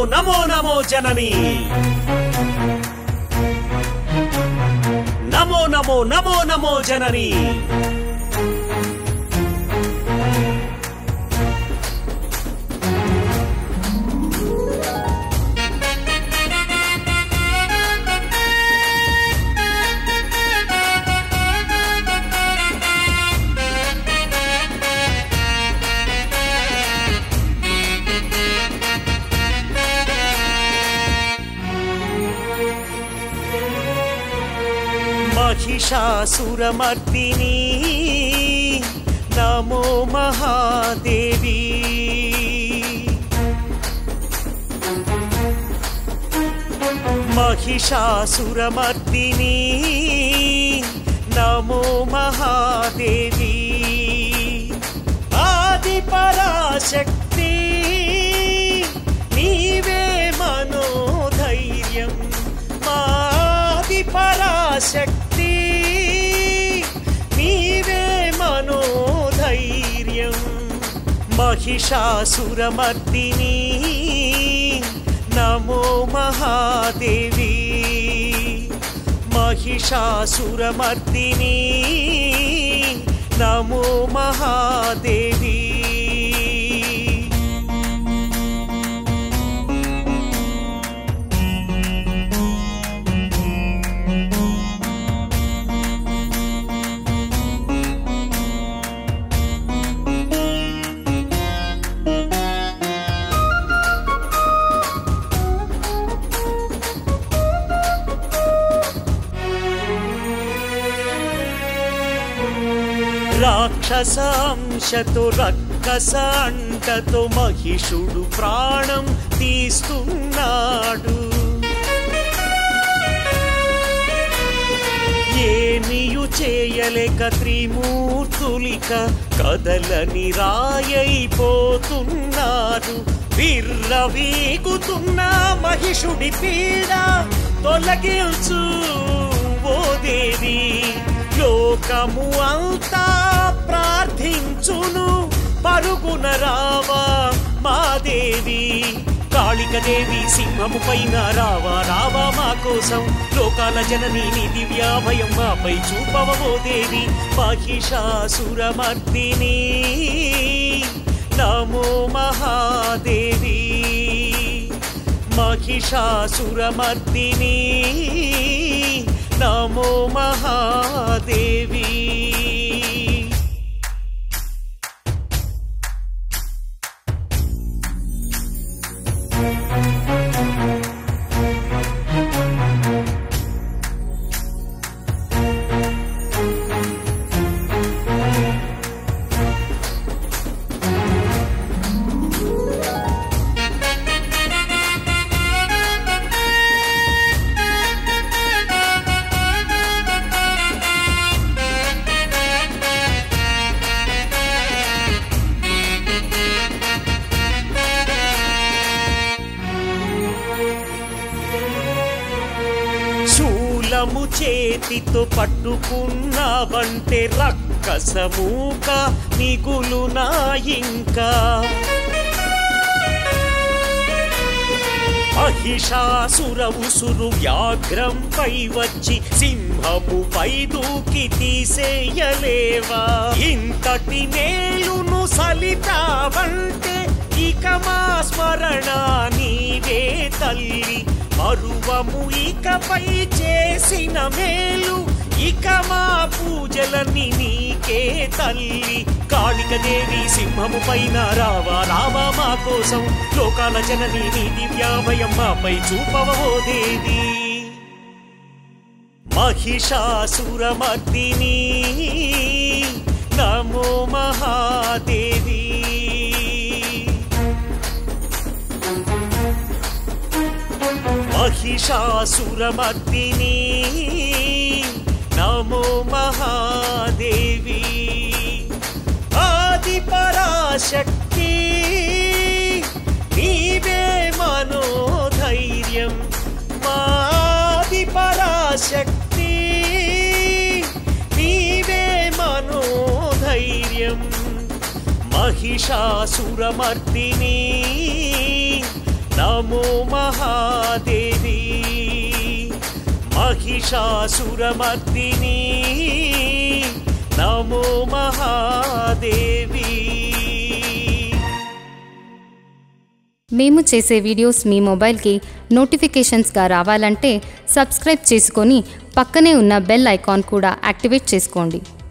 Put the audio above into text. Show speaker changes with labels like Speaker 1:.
Speaker 1: నమో నమో జనని నమో నమో నమో నమో జనని महिषासुरमर्दिनी नमो महादेवी महिषासुरमर्दिनी नमो महादेवी आदिपराशक्ति నీవే మనోధైర్యం మాది పరాశక్తి నీవే మనోధైర్యం महिषासुरमर्दिनी नमो महादेवी महिषासुरमर्दिनी नमो महादेवी రాక్షసాంశతో రక్కస అంటతో మహిషుడు ప్రాణం తీస్తున్నాడు ఏమియు చేయలేక త్రిమూర్తులిక కదలని రాయైపోతున్నారు విర్రవీగుతున్న మహిషుడి పీడ తొలగించు ఓ దేవి లోకము అంతా ప్రార్థించును పరుగున రావా మాదేవి కాళికదేవి సింహము పైన రావా రావా మా కోసం లోకాల జనని నీ దివ్యాభయం మాపై చూపవో దేవి మహిషాసురమర్దిని నమో మహాదేవి महिषासुरमर्दिनी नमो महादेवी శూలము చేతితో పట్టుకున్నావంటే రక్కసమూక మిగులునా ఇంకా మహిషాసుర ఉసురు వ్యాఘ్రంపై వచ్చి సింహముపై దూకి తీసేయలేవా ఇంతటి నేలును సలితావంటే ఇక మా స్మరణ నీవే తల్లి మరువము ఇకపై చేసిన మేలు ఇక మా పూజలన్నీ నీకే తల్లి కాళికదేవి సింహము పైన రావా రావా మా కోసం లోకాల జనని నీ దివ్యాభయం మాపై చూపవో దేవి महिषासुरमर्दिनी नमो महादेवी महिषासुरमर्दिनी नमो महादेवी आदिपराशक्ति నీవే మనోధైర్యం మాది పరాశక్తి నీవే మనోధైర్యం महिषासुरमर्दिनी నమో మహాదేవి మహిషాసురమర్దిని నమో మహాదేవి
Speaker 2: మేము చేసే వీడియోస్ మీ మొబైల్కి నోటిఫికేషన్స్గా రావాలంటే సబ్స్క్రైబ్ చేసుకొని పక్కనే ఉన్న బెల్ ఐకాన్ కూడా యాక్టివేట్ చేసుకోండి